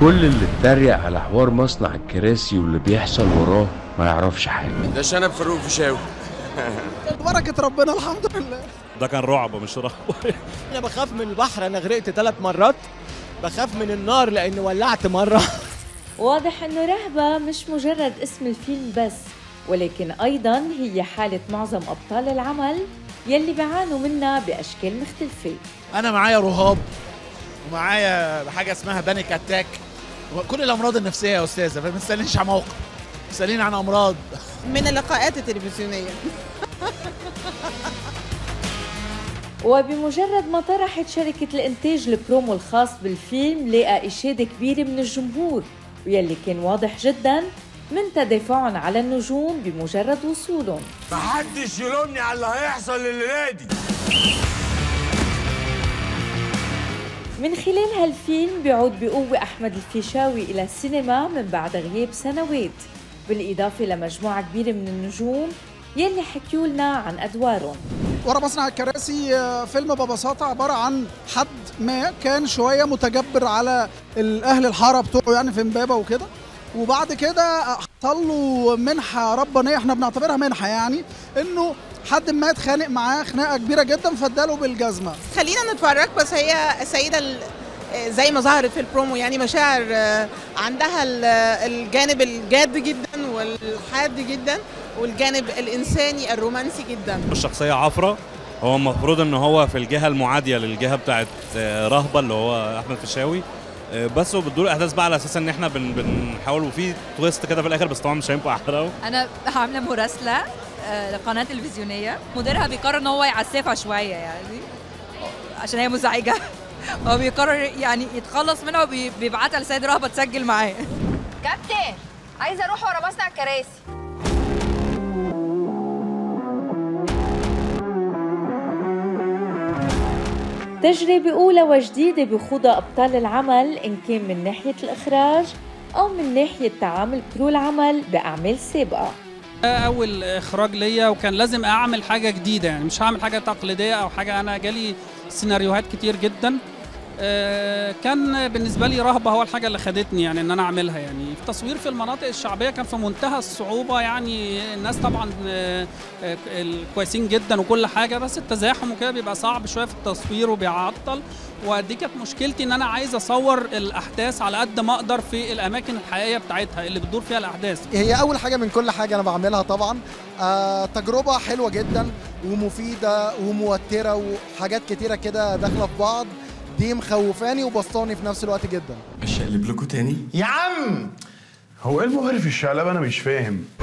كل اللي اتريق على حوار مصنع الكراسي واللي بيحصل وراه ما يعرفش حاجه ده شنب فاروق فيشاوي بركة ربنا الحمد لله ده كان رعب مش رعب انا بخاف من البحر انا غرقت ثلاث مرات بخاف من النار لان ولعت مره واضح انه رهبة مش مجرد اسم الفيلم بس ولكن ايضا هي حالة معظم ابطال العمل يلي بيعانوا منها باشكال مختلفة انا معايا رهاب ومعايا حاجه اسمها بانيك اتاك كل الامراض النفسيه يا استاذه فما تسالنيش عن موقف تساليني عن امراض من اللقاءات التلفزيونية وبمجرد ما طرحت شركة الإنتاج البرومو الخاص بالفيلم لقى إشادة كبيرة من الجمهور ويلي كان واضح جدا من تدافعهم على النجوم بمجرد وصولهم محدش يلومني على اللي هيحصل الليله دي من خلال هالفيلم بيعود بقوة أحمد الفيشاوي إلى السينما من بعد غياب سنوات بالإضافة لمجموعة كبيرة من النجوم يلي حكيوا لنا عن أدوارهم ورا مصنع الكراسي آه، فيلم ببساطة عبارة عن حد ما كان شوية متجبر على الأهل الحارة بتوعه يعني في امبابة وكده وبعد كده حصل له منحة ربانية احنا بنعتبرها منحة يعني انه حد ما اتخانق معاه خناقة كبيرة جدا فاداله بالجزمة خلينا نتفرج بس هي السيدة ال- زي ما ظهرت في البرومو يعني مشاعر آه، عندها ال- الجانب الجاد جدا والحاد جدا والجانب الإنساني الرومانسي جدا الشخصية عفرة هو المفروض ان هو في الجهة المعادية للجهة بتاعت آه، رهبة اللي هو احمد فيشاوي آه، بس وبتدور الاحداث بقى على اساس ان احنا بن بنحاول وفي تويست كده في الاخر بس طبعا مش هينفع احرقه انا عامله مراسله آه، لقناه تلفزيونيه مديرها بيقرر ان هو يعسفها شويه يعني عشان هي مزعجه هو بيقرر يعني يتخلص منها وبيبعتها لسيد رهبه تسجل معاه كابتن عايزه اروح ورا مصنع الكراسي تجربة أولى وجديدة بخوضها أبطال العمل إن كان من ناحية الإخراج أو من ناحية تعامل كرو العمل بأعمال سابقة اول اخراج ليا وكان لازم اعمل حاجه جديده يعني مش هعمل حاجه تقليديه او حاجه انا جالي سيناريوهات كتير جدا آه، كان بالنسبه لي رهبه هو الحاجه اللي خدتني يعني ان انا اعملها يعني التصوير في المناطق الشعبيه كان في منتهى الصعوبه يعني الناس طبعا آه، آه، كويسين جدا وكل حاجه بس التزاحم وكده بيبقى صعب شويه في التصوير وبيعطل ودي كانت مشكلتي ان انا عايز اصور الاحداث على قد ما اقدر في الاماكن الحقيقيه بتاعتها اللي بتدور فيها الاحداث هي اول حاجه من كل حاجه انا بعملها طبعا آه تجربه حلوه جدا ومفيده وموتره وحاجات كتيره كده داخله في بعض دي مخوفاني وبسطاني في نفس الوقت جدا مش هقلب لكم تاني يا عم هو ايه المغري في الشقلب انا مش فاهم